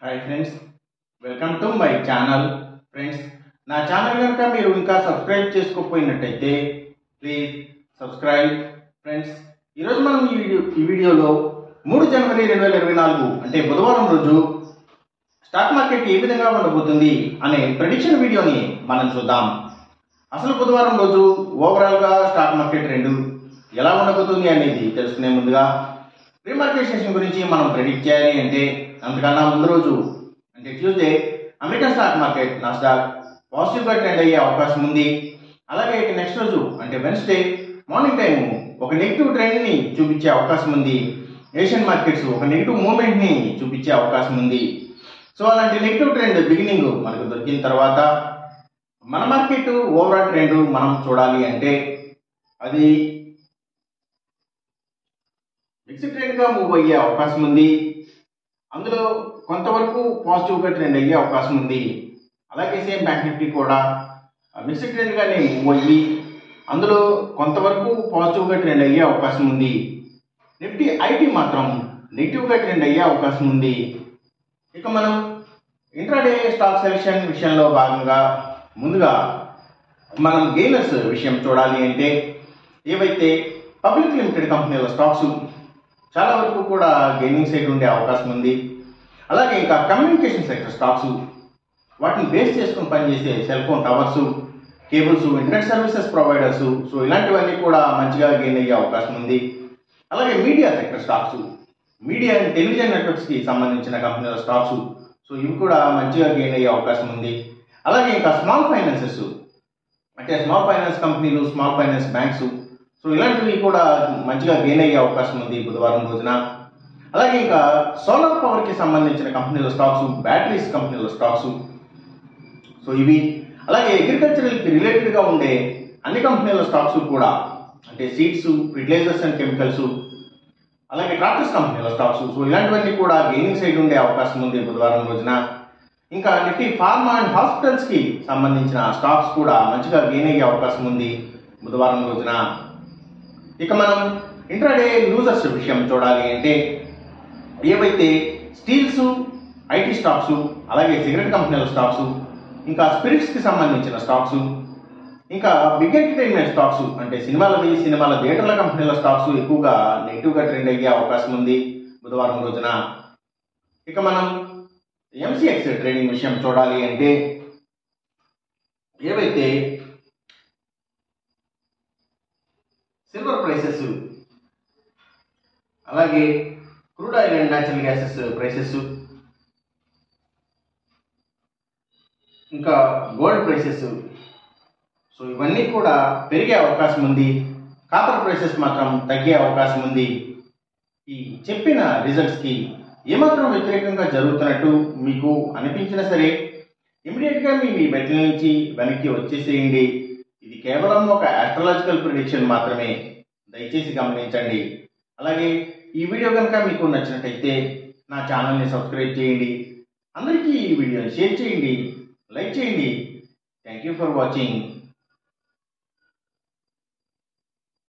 hi friends welcome to my channel friends నా channel కనుక మీరు ఇంకా సబ్స్క్రైబ్ చేసుకోకపోయినట్టయితే ప్లీజ్ సబ్స్క్రైబ్ ఫ్రెండ్స్ ఈరోజు మనం ఈ వీడియో ఈ వీడియోలో మూడు జనవరి రెండు వేల ఇరవై నాలుగు అంటే బుధవారం రోజు స్టాక్ మార్కెట్ ఏ విధంగా ఉండబోతుంది అనే ప్రెడిక్షన్ వీడియోని మనం చూద్దాం అసలు బుధవారం రోజు ఓవరాల్గా స్టాక్ మార్కెట్ రెండు ఎలా ఉండబోతుంది అనేది తెలుసుకునే ముందుగా ప్రీ మార్కెట్ సెషన్ గురించి మనం ప్రెడిక్ట్ చేయాలి అంటే అంతకన్నా ముందు రోజు అంటే Tuesday American stock market Nasdaq పాజిటివ్గా ట్రెండ్ అయ్యే అవకాశం ఉంది అలాగే ఇక నెక్స్ట్ రోజు అంటే వెన్స్డే మార్నింగ్ టైం ఒక నెగిటివ్ ట్రెండ్ని చూపించే అవకాశం ఉంది ఏషియన్ మార్కెట్స్ ఒక నెగిటివ్ మూమెంట్ని చూపించే అవకాశం ఉంది సో అలాంటి నెగిటివ్ ట్రెండ్ బిగినింగ్ మనకు దొరికిన తర్వాత మన మార్కెట్ ఓవరాల్ ట్రెండ్ మనం చూడాలి అంటే అది మిక్స్డ్ ట్రెండ్గా మూవ్ అయ్యే అవకాశం ఉంది అందులో కొంతవరకు పాజిటివ్గా ట్రెండ్ అయ్యే అవకాశం ఉంది అలాగే సేమ్ బ్యాంక్ నిఫ్టీ కూడా మిక్స్డ్ ట్రెండ్గానే మూవ్ అయ్యి అందులో కొంతవరకు పాజిటివ్గా ట్రెండ్ అయ్యే అవకాశం ఉంది నిఫ్టీ ఐటీ మాత్రం నెగిటివ్గా ట్రెండ్ అయ్యే అవకాశం ఉంది ఇక మనం ఇంట్రాడే స్టాక్ సెలెక్షన్ విషయంలో భాగంగా ముందుగా మనం గెయినర్స్ విషయం చూడాలి అంటే ఏవైతే పబ్లిక్ లిమిటెడ్ కంపెనీల స్టాక్స్ చాలా వరకు కూడా గెయినింగ్ సైడ్ ఉండే అవకాశం ఉంది అలాగే ఇంకా కమ్యూనికేషన్ సెక్టర్ స్టాక్స్ వాటిని బేస్ చేసుకుని పనిచేసే cell phone towers cables internet services providers so ఇలాంటివన్నీ కూడా మంచిగా గెయిన్ అయ్యే అవకాశం ఉంది అలాగే media sector stocks media and television నెట్వర్క్స్కి సంబంధించిన కంపెనీల స్టాక్స్ సో ఇవి కూడా మంచిగా గెయిన్ అయ్యే అవకాశం ఉంది అలాగే ఇంకా స్మాల్ ఫైనాన్సెస్ అంటే స్మాల్ ఫైనాన్స్ కంపెనీలు స్మాల్ ఫైనాన్స్ బ్యాంక్స్ సో ఇలాంటివి కూడా మంచిగా గెయిన్ అయ్యే అవకాశం ఉంది బుధవారం రోజున అలాగే ఇంకా సోలార్ పవర్కి సంబంధించిన కంపెనీల స్టాక్స్ బ్యాటరీస్ కంపెనీల స్టాక్స్ సో ఇవి అలాగే అగ్రికల్చరల్కి రిలేటెడ్గా ఉండే అన్ని కంపెనీల స్టాక్స్ కూడా అంటే సీడ్స్ ఫెర్టిలైజర్స్ అండ్ కెమికల్స్ అలాగే ట్రాక్టర్స్ కంపెనీల స్టాక్స్ సో ఇలాంటివన్నీ కూడా గెయినింగ్ సైడ్ ఉండే అవకాశం ఉంది బుధవారం రోజున ఇంకా నిఫ్టీ ఫార్మా అండ్ హాస్పిటల్స్కి సంబంధించిన స్టాక్స్ కూడా మంచిగా గెయిన్ అయ్యే అవకాశం ఉంది బుధవారం రోజున ఇక మనం ఇంట్రాడే లూజర్స్ విషయం చూడాలి అంటే ఏవైతే స్టీల్స్ ఐటీ స్టాక్స్ అలాగే సిగరెట్ కంపెనీల స్టాక్స్ ఇంకా స్పిరిట్స్కి సంబంధించిన స్టాక్స్ ఇంకా బిగ్ ఎంటర్టైన్మెంట్ స్టాక్స్ అంటే సినిమాలవి సినిమాల థియేటర్ల కంపెనీల స్టాక్స్ ఎక్కువగా నెగిటివ్గా ట్రెండ్ అయ్యే అవకాశం ఉంది బుధవారం రోజున ఇక మనం ఎంసీఎక్స్ ట్రేడింగ్ విషయం చూడాలి అంటే ఏవైతే సిల్వర్ ప్రైసెస్ అలాగే crude oil and natural gases prices ఇంకా గోల్డ్ ప్రైసెస్ సో ఇవన్నీ కూడా పెరిగే అవకాశం ఉంది కాపర్ ప్రైసెస్ మాత్రం తగ్గే అవకాశం ఉంది ఈ చెప్పిన రిజల్ట్స్కి ఏమాత్రం వ్యతిరేకంగా జరుగుతున్నట్టు మీకు అనిపించినా సరే ఇమీడియట్గా మీ మీ బెట్ల నుంచి వెనక్కి వచ్చేసేయండి ఇది కేవలం ఒక ఆస్ట్రాలజికల్ ప్రిడిక్షన్ మాత్రమే దయచేసి గమనించండి అలాగే ఈ వీడియో కనుక మీకు నచ్చినట్టయితే నా ఛానల్ని సబ్స్క్రైబ్ చేయండి అందరికీ ఈ వీడియోని షేర్ చేయండి లైక్ చేయండి థ్యాంక్ యూ ఫర్ వాచింగ్